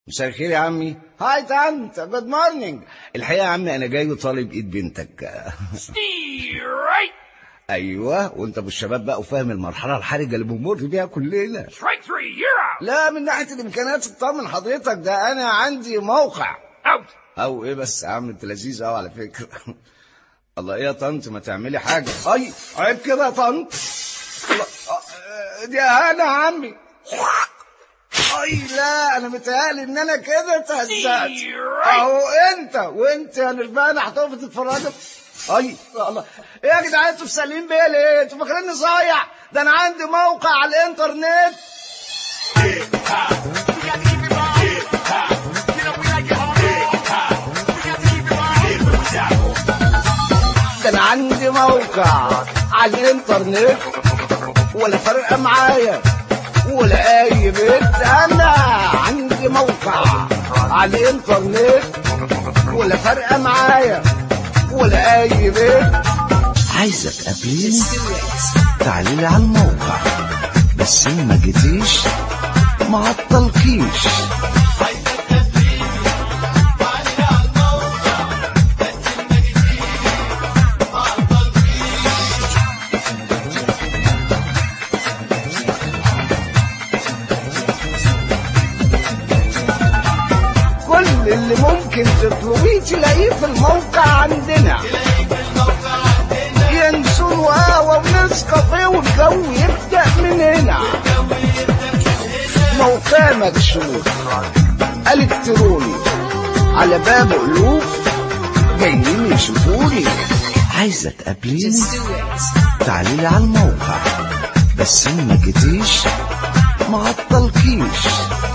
مساء الخير يا عمي هاي تانت جود مورنينج الحقيقه يا عمي انا جاي وطالب ايد بنتك Straight. ايوه وانت ابو الشباب بقى وفاهم المرحله الحرجه اللي بنمر بيها كلنا Strike three. You're out. لا من ناحيه الامكانيات اطمن حضرتك ده انا عندي موقع Out. او ايه بس يا عم انت لذيذ قوي على فكره الله ايه يا طنط ما تعملي حاجه اي عيب كده يا طنط الله آه، دي انا يا عمي اي لا انا متهيألي ان انا كده اتهزقت اهو انت وانت يا نرفانه هتقفي تتفرجوا اي الله ايه يا جدعان انتوا مسالين بيا ليه؟ انتوا فاكريني صايع؟ ده انا عندي موقع على الانترنت ده انا عندي موقع على الانترنت ولا فارقه معايا ولا اي بيت انا عندي موقع على الانترنت ولا فارقه معايا ولا اي بيت عايزة تقابليني تعالي لي على الموقع بس إن ما جيتيش ما عطلكيش كل اللي ممكن تطلبيه تلاقيه في الموقع عندنا ينسون وقهوة ونسكافيه والجو يبدأ من هنا موقع مكشوف الكتروني على باب ألوف جايين يشوفوني عايزة تقابليني تعالي لي على الموقع بس إن ما جيتيش ما عطلكيش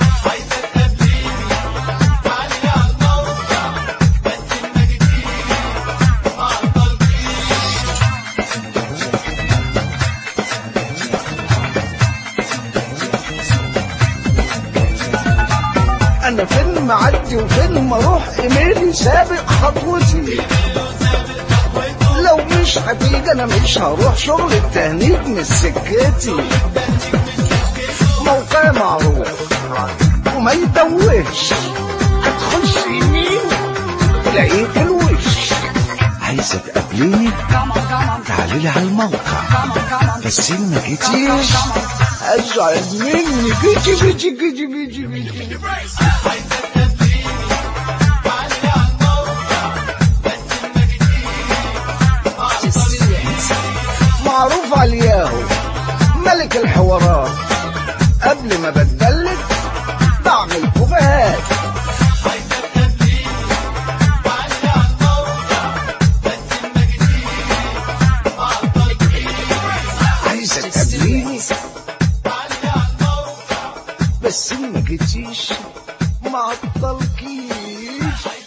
أنا فين معدي وفين ما أروح إيميلي سابق خطوتي لو مش هتيجي أنا مش هروح شغل التهنيد من سكتي موقع معروف وما يتوهش هتخش يمين تلاقيه في الوش عايزة تقابليني تعالي لي على الموقع بس إن ما جيتيش أزعل مني جيجي جيجي جيجي جيجي جيجي معروف على الياهو ملك الحوارات قبل ما بتدلك بعمل كوبايات عايزة تقابليني بس ما جيتيش ما عطلكيش